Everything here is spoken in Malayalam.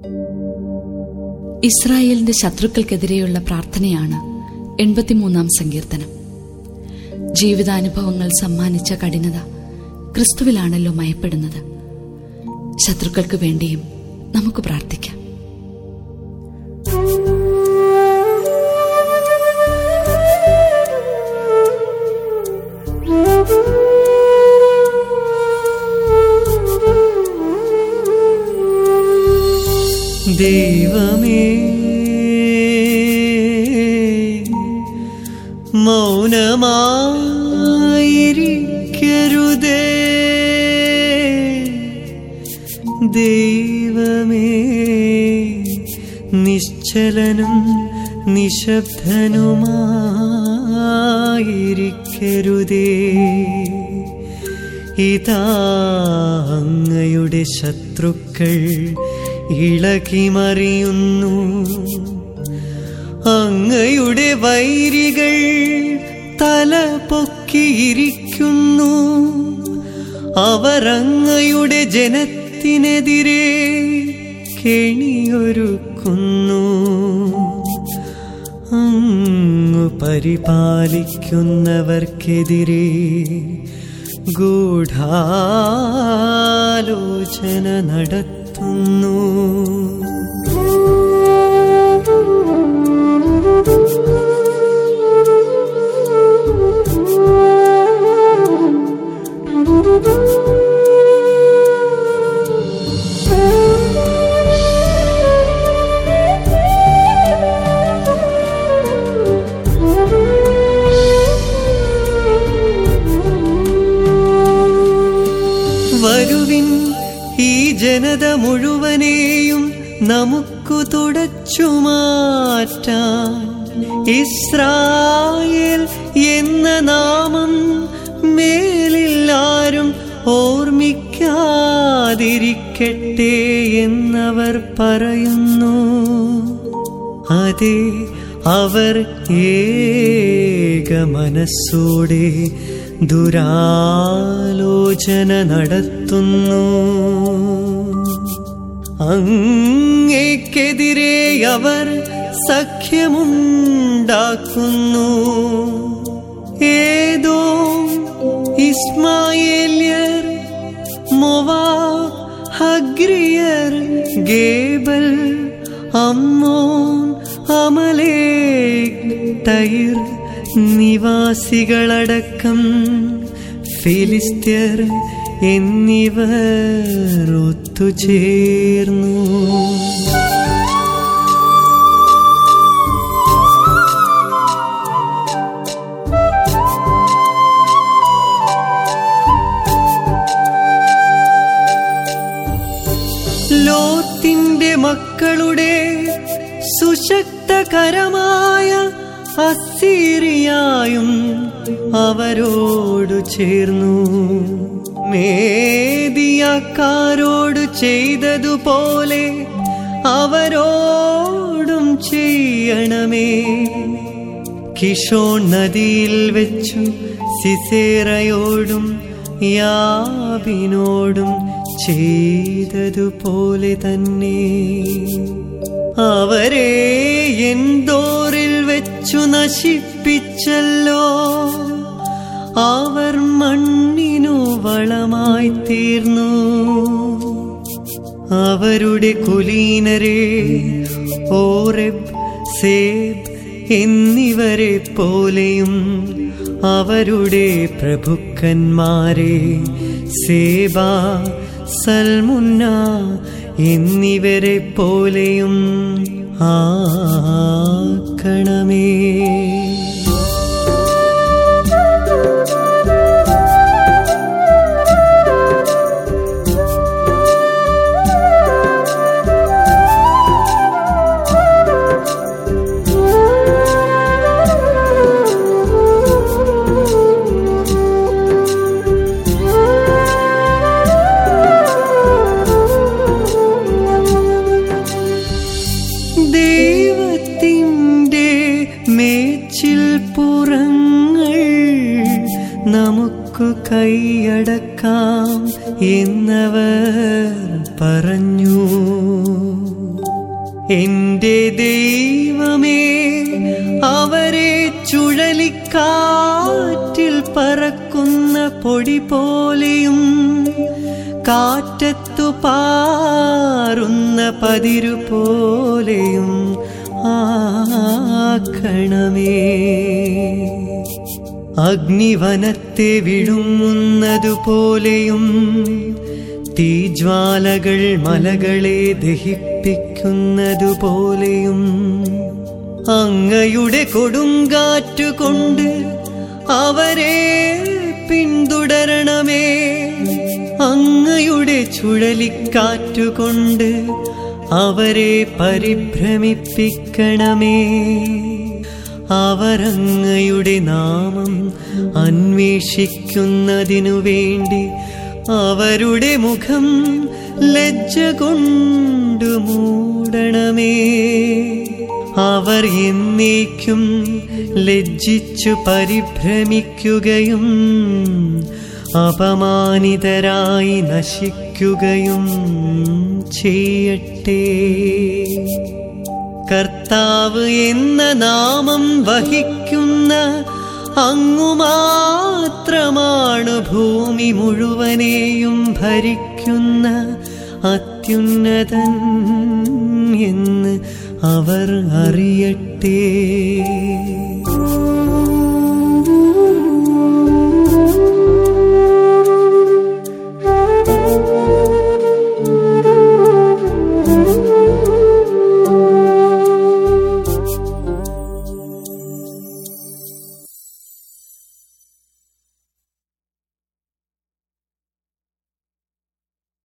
ഇസ്രായേലിന്റെ ശത്രുക്കൾക്കെതിരെയുള്ള പ്രാർത്ഥനയാണ് എൺപത്തിമൂന്നാം സങ്കീർത്തനം ജീവിതാനുഭവങ്ങൾ സമ്മാനിച്ച കഠിനത ക്രിസ്തുവിലാണല്ലോ മയപ്പെടുന്നത് ശത്രുക്കൾക്ക് വേണ്ടിയും നമുക്ക് പ്രാർത്ഥിക്കാം ദൈവമേ മൗനമായിരിക്കരുതേ ദൈവമേ നിശ്ചലനും നിശബ്ദനുമായിരിക്കരുതേ ഇതാ അങ്ങയുടെ ശത്രുക്കൾ ഇളകിമറിയുന്നു അങ്ങയുടെ വൈരികൾ തല പൊക്കിയിരിക്കുന്നു അവർ അങ്ങയുടെ ജനത്തിനെതിരെ കെണിയൊരുക്കുന്നു അങ്ങു പരിപാലിക്കുന്നവർക്കെതിരെ ഗൂഢാലോചന നടത്തുന്നു വരുവിൻ ഈ ജനത മുഴുവനെയും നമുക്കു തുടച്ചു മാറ്റാൻ ഇസ്രായേൽ എന്ന നാമം മേലില്ലാരും ഓർമ്മിക്കാതിരിക്കട്ടെ എന്നവർ പറയുന്നു അതെ അവർ ഏക മനസ്സോടെ ദുരാലോചന നടത്തുന്നു അങ്ങേക്കെതിരെ അവർ സഖ്യമുണ്ടാക്കുന്നു ഏതോ ഇസ്മായേല്യർ മൊവാ ഹഗ്രിയർ ഗേബൽ അമ്മോൻ അമലേക് തൈർ നിവാസികളടക്കം ഫിലിസ്ത്യർ എന്നിവർ ഒത്തുചേർന്നു ലോത്തിന്റെ മക്കളുടെ സുശക്തകരമായ അസീറിയായും അവരോടു ചേർന്നു മേദിയക്കാരോട് ചെയ്തതുപോലെ അവരോടും ചെയ്യണമേ കിഷോൺ നദിയിൽ വെച്ചു സിസേറയോടും യാബിനോടും ചെയ്തതുപോലെ തന്നെ അവരെ എന്തോറിൽ വെച്ചു നശിപ്പിച്ചല്ലോ അവർ മണ്ണിനു വളമായി തീർന്നു അവരുടെ കുലീനരെ ഓറെബ് സേബ് എന്നിവരെ പോലെയും അവരുടെ പ്രഭുക്കന്മാരെ സേബ സൽമുന്ന എന്നിവരെ പോലെയും ആക്കണമേ ദൈവത്തിൻ്റെ മേച്ചിൽ പുറങ്ങൾ നമുക്ക് കൈയടക്കാം എന്നവർ പറഞ്ഞു എന്റെ ദൈവമേ അവരെ ചുഴലിക്കാറ്റിൽ പറക്കുന്ന പൊടി പോലെയും കാറ്റത്തു പാറുന്ന പതിരു പോലെയും ആക്കണമേ അഗ്നിവനത്തെ വിഴുങ്ങുന്നതുപോലെയും തീജ്വാലകൾ മലകളെ ദഹിപ്പിക്കുന്നതുപോലെയും അങ്ങയുടെ കൊടുങ്കാറ്റുകൊണ്ട് അവരെ പിന്തുടരണമേ അങ്ങയുടെ ചുഴലിക്കാറ്റുകൊണ്ട് അവരെ പരിഭ്രമിപ്പിക്കണമേ അവരങ്ങയുടെ നാമം അന്വേഷിക്കുന്നതിനു വേണ്ടി അവരുടെ മുഖം ലജ്ജ കൊണ്ടു മൂടണമേ അവർ എന്നേക്കും ലജ്ജിച്ചു പരിഭ്രമിക്കുകയും അപമാനിതരായി നശിക്കുകയും ചെയ്യട്ടെ കർത്താവ് എന്ന നാമം വഹിക്കുന്ന അങ്ങു മാത്രമാണ് ഭൂമി മുഴുവനെയും ഭരിക്കുന്ന അത്യുന്നതൻ എന്ന് അവർ അറിയട്ടെ